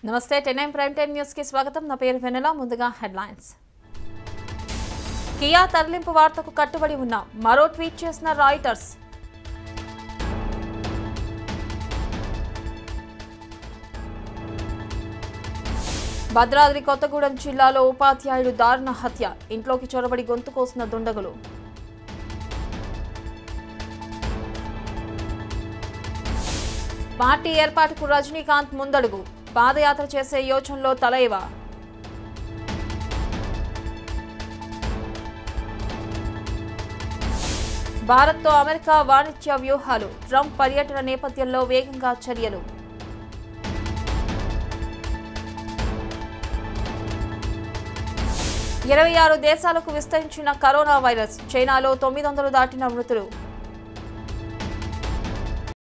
నమస్తే ten prime time news కి స్వాగతం నా పేరు వెనెల ముందుగా హెడ్లైన్స్ కియా తరలింపు వార్తకు కట్టుబడి ఉన్న మరో ట్వీట్ చేసిన రాయిటర్స్ భద్రాద్రి కొత్తగూడెం జిల్లాలో ఉపాధ్యాయుడు దారుణ హత్య ఇంట్లోకి చొరబడి గొంతు కోసిన దుండగులు పార్టీ ఏర్పాటుకు రజనీకాంత్ ముందడుగు పాదయాత్ర చేసే యోచనలో తలైవా భారత్తో అమెరికా వాణిజ్య వ్యూహాలు ట్రంప్ పర్యటన నేపథ్యంలో వేగంగా చర్యలు ఇరవై ఆరు దేశాలకు విస్తరించిన కరోనా వైరస్ చైనాలో తొమ్మిది వందలు దాటిన మృతులు